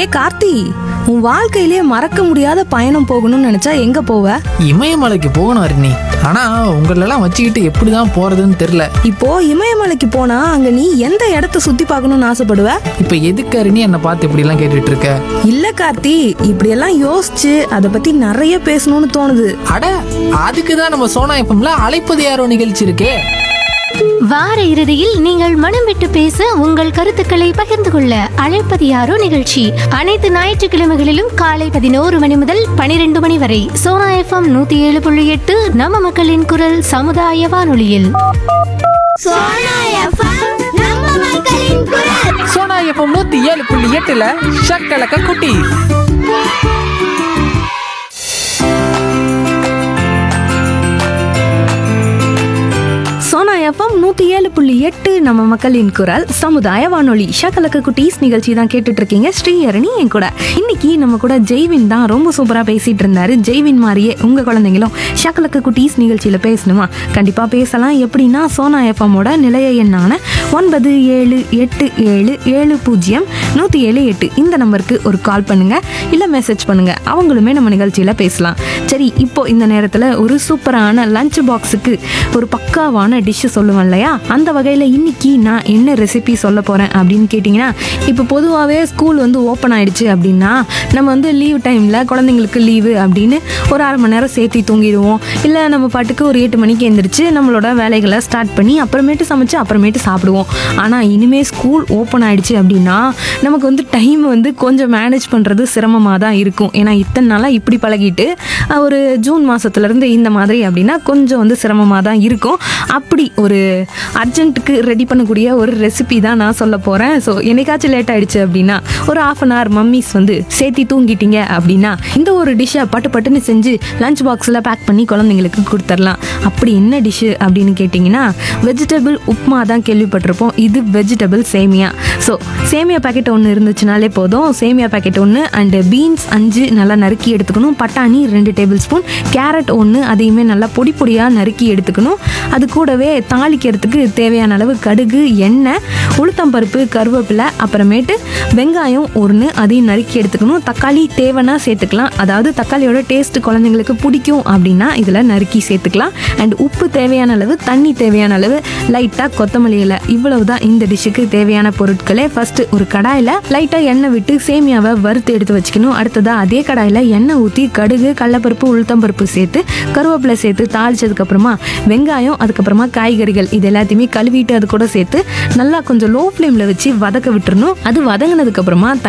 ஹே கார்த்தி உன் வாழ்க்கையிலே மறக்க முடியாத பயணம் போகணும்னு நினைச்சா எங்க போவ இமயமலைக்கு போகணும் அருணி ஆனா உங்களெல்லாம் வச்சுக்கிட்டு எப்படிதான் போறதுன்னு தெரியல இப்போ இமயமலைக்கு போனா அங்க நீ எந்த இடத்த சுத்தி பார்க்கணும்னு ஆசைப்படுவ இப்ப எதுக்கு அருணி என்னை பார்த்து இப்படி எல்லாம் கேட்டுட்டு இருக்க இல்ல கார்த்தி இப்படியெல்லாம் யோசிச்சு அதை பத்தி நிறைய பேசணும்னு தோணுது அட அதுக்கு தான் நம்ம சோனா எஃப்எம்ல அழைப்பது யாரோ நிகழ்ச்சி இருக்கே வார இறுதியில் நீங்கள் மனம் விட்டு பேச உங்கள் கருத்துக்களை பகிர்ந்து கொள்ள அழைப்பது யாரோ நிகழ்ச்சி அனைத்து ஞாயிற்றுக்கிழமைகளிலும் காலை பதினோரு மணி முதல் பனிரெண்டு மணி வரை சோனா எஃப்எம் நூத்தி ஏழு புள்ளி எட்டு நம்ம மக்களின் குரல் சமுதாய வானொலியில் சோனா எஃப்எம் நம்ம மக்களின் குரல் சோனா எஃப்எம் நூத்தி ஏழு புள்ளி எட்டுல ஷக்கலக்க குட்டி சோனா எஃப்எம் நூத்தி ஏழு புள்ளி எட்டு நம்ம மக்களின் குரல் சமுதாய வானொலி ஷகலக்க குட்டீஸ் நிகழ்ச்சி தான் கேட்டுட்டு இருக்கீங்க ஸ்ரீஹரணி என் கூட இன்னைக்கு நம்ம கூட ஜெய்வின் தான் ரொம்ப சூப்பரா பேசிட்டு இருந்தாரு ஜெய்வின் மாதிரியே உங்க குழந்தைங்களும் ஷகலக்க குட்டீஸ் நிகழ்ச்சியில பேசணுமா கண்டிப்பா பேசலாம் எப்படின்னா சோனா எஃப்எம்மோட நிலைய எண்ணான ஒன்பது ஏழு எட்டு ஏழு ஏழு பூஜ்ஜியம் நூற்றி ஏழு எட்டு இந்த நம்பருக்கு ஒரு கால் பண்ணுங்க இல்லை மெசேஜ் பண்ணுங்க அவங்களுமே நம்ம நிகழ்ச்சியில் பேசலாம் சரி இப்போ இந்த நேரத்தில் ஒரு சூப்பரான லஞ்ச் பாக்ஸுக்கு ஒரு பக்காவான டிஷ்ஷு சொல்லுவேன் இல்லையா அந்த வகையில் இன்னைக்கு நான் என்ன ரெசிபி சொல்ல போகிறேன் அப்படின்னு கேட்டிங்கன்னா இப்போ பொதுவாகவே ஸ்கூல் வந்து ஓப்பன் ஆயிடுச்சு அப்படின்னா நம்ம வந்து லீவ் டைமில் குழந்தைங்களுக்கு லீவு அப்படின்னு ஒரு அரை மணி நேரம் சேர்த்து தூங்கிடுவோம் இல்லை நம்ம பாட்டுக்கு ஒரு எட்டு மணிக்கு எந்திரிச்சு நம்மளோட வேலைகளை ஸ்டார்ட் பண்ணி அப்புறமேட்டு சமைச்சு அப்புறமேட்டு சாப்பிடுவோம் ஆனால் இனிமேல் ஸ்கூல் ஓப்பன் ஆயிடுச்சு அப்படின்னா நமக்கு வந்து டைம் வந்து கொஞ்சம் மேனேஜ் பண்ணுறது சிரமமாக தான் இருக்கும் ஏன்னா இத்தனை நாளாக இப்படி பழகிட்டு அஹ், ஒரு ஜூன் மாதத்துலேருந்து இந்த மாதிரி அப்படின்னா கொஞ்சம் வந்து சிரமமாக தான் இருக்கும் அப்படி ஒரு அர்ஜென்ட்டுக்கு ரெடி பண்ணக்கூடிய ஒரு ரெசிபி தான் நான் சொல்ல போகிறேன் ஸோ என்னைக்காச்சும் லேட் ஆயிடுச்சு அப்படின்னா ஒரு ஆஃப் அன் ஹவர் மம்மிஸ் வந்து சேர்த்தி தூங்கிட்டீங்க அப்படின்னா இந்த ஒரு டிஷ்ஷை பட்டு பட்டுன்னு செஞ்சு லஞ்ச் பாக்ஸில் பேக் பண்ணி குழந்தைங்களுக்கு கொடுத்துடலாம் அப்படி என்ன டிஷ்ஷு அப்படின்னு கேட்டிங்கன்னா வெஜிடபிள் உப்மா தான் கேள்விப்பட்டிருப்போம் இது வெஜிடபிள் சேமியா ஸோ சேமியா பாக்கெட் ஒன்று இருந்துச்சுனாலே போதும் சேமியா பாக்கெட் ஒன்று அண்டு பீன்ஸ் அஞ்சு நல்லா நறுக்கி எடுத்துக்கணும் பட்டாணி ரெண்டு டேபிள் ஸ்பூன் கேரட் ஒன்று அதையுமே நல்லா பொடி பொடியாக நறுக்கி எடுத்துக்கணும் அது கூடவே தாளிக்கிறதுக்கு தேவையான அளவு கடுகு எண்ணெய் உளுத்தம்பருப்பு கருவேப்பிலை அப்புறமேட்டு வெங்காயம் ஒன்று அதையும் நறுக்கி எடுத்துக்கணும் தக்காளி தேவைன்னா சேர்த்துக்கலாம் அதாவது தக்காளியோட டேஸ்ட் குழந்தைங்களுக்கு பிடிக்கும் அப்படின்னா இதில் நறுக்கி சேர்த்துக்கலாம் அண்ட் உப்பு தேவையான அளவு தண்ணி தேவையான அளவு லைட்டாக கொத்தமல்லி இலை இவ்வளவு தான் இந்த டிஷ்ஷுக்கு தேவையான பொருட்களே ஃபர்ஸ்ட் ஒரு கடாயில் லைட்டாக எண்ணெய் விட்டு சேமியாவை வறுத்து எடுத்து வச்சுக்கணும் அடுத்ததாக அதே கடாயில் எண்ணெய் ஊற்றி கடுகு கடலப்பருப்பு உளுத்தம்பருப்பு சேர்த்து கருவேப்பிலை சேர்த்து தாளிச்சதுக்கு அப்புறமா வெங்காயம் அதுக்கப்புறமா காய்கறிகள் இது எல்லாத்தையுமே கழுவிட்டு அது கூட சேர்த்து நல்லா கொஞ்சம் லோ ஃப்ளேமில் வச்சு வதக்க விட்டுறணும் அது வதங்கினதுக்கு அப்புறமா